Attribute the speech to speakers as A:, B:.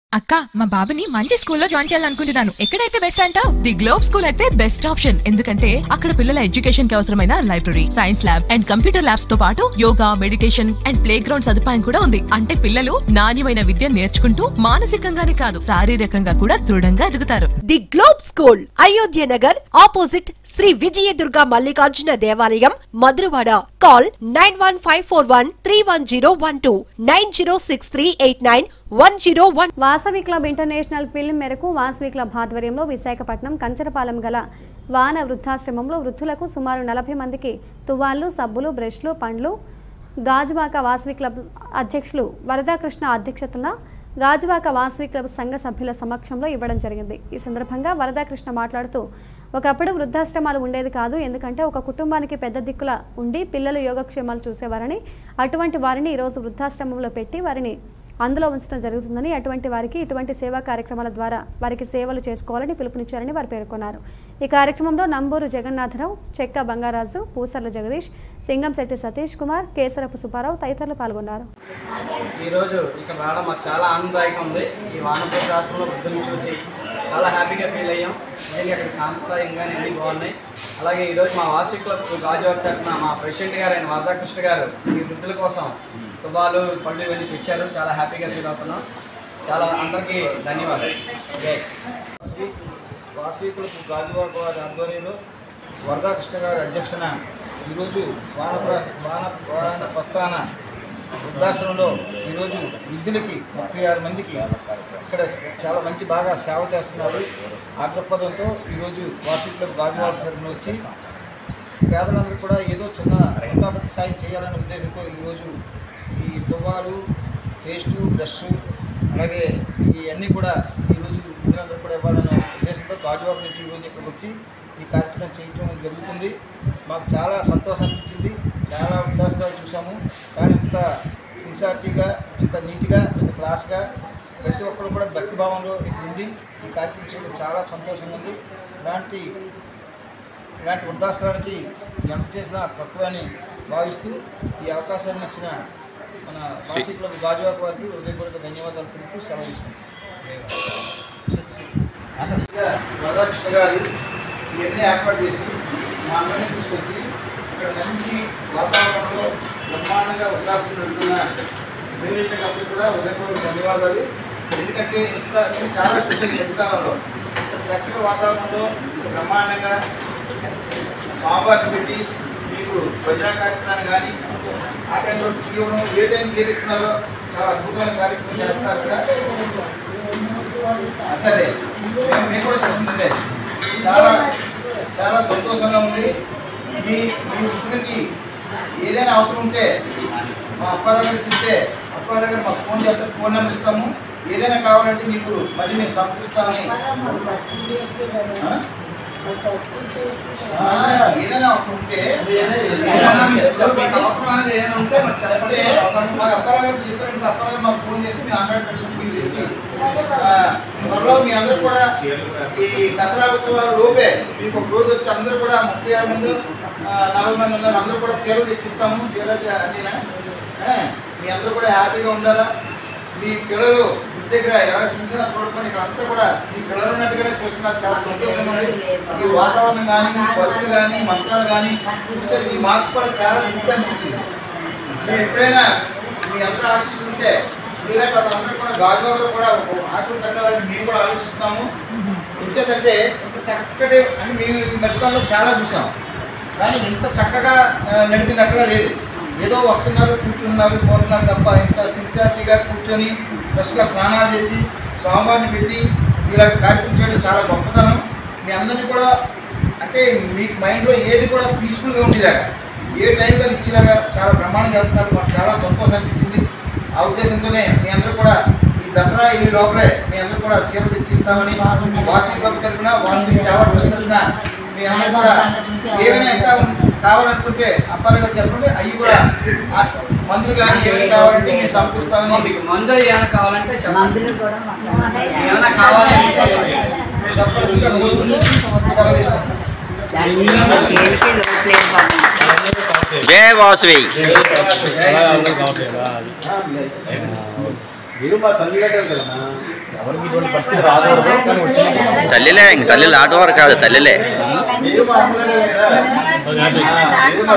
A: అక్క మా బాబుని మంచి స్కూల్లో జాయిన్ చేయాలనుకుంటున్నాను ఎక్కడైతే బెస్ట్ అంటావు ది గ్లోబ్ స్కూల్ అయితే బెస్ట్ ఆప్షన్ ఎందుకంటే అక్కడ పిల్లల ఎడ్యుకేషన్ కి అవసరమైన library science lab and computer labs తో పాటు yoga meditation and playground సదుపాయం కూడా ఉంది అంటే పిల్లలు నాణ్యమైన విద్య నేర్చుకుంటూ మానసికంగానే కాదు శారీరకంగా కూడా దృఢంగా ఎదుగుతారు
B: the globe school Ayodhya Nagar opposite Sri Vijayadurga Mallikarjuna దేవాలయం Madhurawada call nine one five four one three one zero one two nine zero six three eight nine one zero one
C: Vasavi club international film మేరకు వాసవి క్లబ్ ఆధ్వర్యంలో విశాఖపట్నం కంచరపాలెం గల వాన వృద్ధాశ్రమంలో వృద్ధులకు సుమారు నలభై మందికి తువ్వాళ్లు సబ్బులు బ్రష్లు పండ్లు గాజువాక వాసవి క్లబ్ అధ్యక్షులు వరదాకృష్ణ అధ్యక్షతన గాజువాక వాసవి క్లబ్ సంఘ సభ్యుల సమక్షంలో ఇవ్వడం జరిగింది ఈ సందర్భంగా వరదాకృష్ణ మాట్లాడుతూ ఒకప్పుడు వృద్ధాశ్రమాలు ఉండేది కాదు ఎందుకంటే ఒక కుటుంబానికి పెద్ద దిక్కుల ఉండి పిల్లలు యోగక్షేమాలు చూసేవారని అటువంటి వారిని ఈరోజు వృద్ధాశ్రమంలో పెట్టి వారిని అందులో ఉంచడం జరుగుతుందని అటువంటి వారికి ఇటువంటి సేవా కార్యక్రమాల ద్వారా వారికి సేవలు చేసుకోవాలని పిలుపునిచ్చారని వారు పేర్కొన్నారు ఈ కార్యక్రమంలో నంబూరు జగన్నాథరావు చెక్క బంగారాజు పూసర్ల జగదీష్ సింగంశెట్టి సతీష్ కుమార్ కేసరపు సుబ్బారావు తదితరులు పాల్గొన్నారు
D: ఈరోజు ఇక్కడ రావడం మాకు చాలా ఆనందదాయకం ఉంది ఈ వానపూర్ రాష్ట్రంలో వృద్ధులను చూసి చాలా హ్యాపీగా ఫీల్ అయ్యాం అలాగే అక్కడ సాంప్రదాయంగా అన్నీ బాగున్నాయి అలాగే ఈరోజు మా వాసి క్లబ్ గాజువాక్ తరఫున మా ప్రెసిడెంట్ గారు ఆయన వరదాకృష్ణ గారు ఈ వృద్ధుల కోసం తుబాలు పళ్ళు ఇవన్నీ ఇచ్చారు చాలా హ్యాపీగా ఫీల్ అవుతున్నాం చాలా అందరికీ ధన్యవాదాలు జై
E: వాసవి క్లబ్ గాజువాక వారి ఆధ్వర్యంలో వరదాకృష్ణ గారి అధ్యక్షన ఈరోజు వాన వాన వాన ప్రస్థాన వృద్ధాశ్రమంలో ఈరోజు వృద్ధులకి ముప్పై ఆరు మందికి ఇక్కడ చాలా మంచి బాగా సేవ చేస్తున్నారు ఆ దృక్పథంతో ఈరోజు వాసవి క్లబ్ గాజువాక తరఫున వచ్చి పేదలందరూ కూడా ఏదో చిన్న వృద్ధాపతి సాయం చేయాలనే ఉద్దేశంతో ఈరోజు ఈ తువ్వాలు పేస్టు బ్రష్ అలాగే ఇవన్నీ కూడా ఈరోజు వృద్ధులందరూ కూడా ఇవ్వాలనే ఉద్దేశంతో గాజువాక నుంచి ఈరోజు ఇక్కడికి వచ్చి ఈ కార్యక్రమం చేయడం జరుగుతుంది మాకు చాలా సంతోషం అనిపించింది చాలా వృద్ధాశ్రాలు చూసాము కానీ ఇంత సిన్సారిటీగా ఇంత నీట్గా ఇంత క్లాస్గా ప్రతి ఒక్కరు కూడా భక్తిభావంలో ఇక్కడ ఉండి ఈ కార్యక్రమం చేయడం చాలా సంతోషంగా ఉంది ఇలాంటి ఇలాంటి వృద్ధాశ్రమానికి ఎంత చేసినా తక్కువని భావిస్తూ ఈ అవకాశాన్ని ఇచ్చిన మన వాసికుల గాజువాక వారికి హృదయపూర్వక ధన్యవాదాలు తెలుపుతూ సెలవు తీసుకుంటాం వరదకృష్ణ గారు ఇవన్నీ ఏర్పాటు చేసి మా అందరినీ తీసుకొచ్చి ఇక్కడ మంచి వాతావరణంలో బ్రహ్మాండంగా వృద్ధాశ్రమం వెళ్తున్న మేనేజర్ గారికి కూడా హృదయపూర్వక ధన్యవాదాలు ఎందుకంటే ఇంత నేను చాలా చూసాను ఈ మధ్యకాలంలో ఇంత చక్కటి వాతావరణంలో ఇంత బ్రహ్మాండంగా స్వామివారిని పెట్టి మీకు భజన కార్యక్రమాన్ని కానీ ఆ టైంలో ఇవ్వడం ఏ టైం తీరుస్తున్నారో చాలా అద్భుతమైన కార్యక్రమం చేస్తున్నారు కదా అంతే మేము మేము కూడా చూసింది అదే చాలా చాలా సంతోషంగా ఉంది మీ మీ వృత్తులకి ఏదైనా అవసరం ఉంటే మా అప్పారావు గారు చెప్తే అప్పారావు గారు మాకు ఫోన్ చేస్తే ఫోన్ నెంబర్ ఇస్తాము ఏదైనా కావాలంటే మీకు మళ్ళీ మేము సమర్పిస్తామని ఆ? ఆ, ఏదైనా అవసరం ఉంటే చెప్పండి చెప్తే మాకు అప్పారావు గారు చెప్పారంటే అప్పారావు గారు మాకు ఫోన్ చేస్తే మేము హండ్రెడ్ పర్సెంట్ మీకు తెచ్చి ఆ, త్వరలో మీ అందరూ కూడా ఈ దసరా ఉత్సవాల లోపే మీకు ఒక రోజు వచ్చి అందరూ కూడా ముప్పై ఆరు మంది ఆ, నలభై మంది ఉన్నారు అందరూ కూడా చీరలు తెచ్చిస్తాము చీరలు అన్నీనా ఆ, మీ అందరూ కూడా హ్యాపీగా ఉండాలా మీ పిల్లలు ఇంటి దగ్గర ఎవరైనా చూసినా చూడకపోయినా ఇక్కడ అంతా కూడా మీ పిల్లలు ఉన్నట్టుగానే చూస్తున్నారు చాలా సంతోషంగా ఉంది ఈ వాతావరణం కానీ ఈ పరుపులు కానీ మంచాలు కానీ చూసేసరికి మాకు కూడా చాలా తృప్తి అనిపించింది మీరు ఎప్పుడైనా మీ అందరూ ఆశిస్తుంటే మీలాంటి వాళ్ళందరూ కూడా గాజువాకలో కూడా ఒక హాస్పిటల్ కట్టాలని మేము కూడా ఆలోచిస్తున్నాము ఎంచేదంటే ఇంత చక్కటి అని మేము ఈ మధ్యకాలంలో చాలా చూసాం కానీ ఇంత చక్కగా ఆ, నడిపింది అక్కడ లేదు ఏదో వస్తున్నారు కూర్చున్నారు పోతున్నారు తప్ప ఇంత సిన్సియారిటీగా కూర్చొని ఫ్రెష్గా స్నానాలు చేసి స్వామివారిని పెట్టి ఇలా కార్యక్రమం చేయడం చాలా గొప్పతనం మీ అందరినీ కూడా అంటే మీకు మైండ్లో ఏది కూడా పీస్ఫుల్గా ఉండేలాగా ఏ టైంలో ఇచ్చేలాగా చాలా బ్రహ్మాండంగా వెళ్తున్నారు మాకు చాలా సంతోషం అనిపించింది ఆ ఉద్దేశంతోనే మీ అందరూ కూడా ఈ దసరా ఈ లోపలే మీ అందరూ కూడా చీరలు తెచ్చిస్తామని వాసి క్లబ్ తరఫున వాసి సేవ ట్రస్ట్ తరఫున మీ అందరూ కూడా ఏమైనా ఇంకా కావాలనుకుంటే అప్పారు గారు చెప్పండి అవి కూడా ఆ మందులు కానీ ఏమైనా కావాలంటే మేము సమకూరుస్తామని
D: మీకు మందులు ఏమైనా కావాలంటే చెప్పండి ఏమైనా కావాలంటే
E: తప్పనిసరిగా కోరుకుంటూ సెలవు తీసుకుంటాం
F: జయ వాసవి
E: మీరు మా తల్లి కదా
G: ఎవరికి ఇటువంటి పరిస్థితి రాకూడదు కానీ వచ్చినప్పుడు
F: తల్లిలే ఇంక తల్లిలు ఆటవారు కాదు తల్లిలే
E: మీరు మా అమ్మలే కదా ఆ, మీరు మా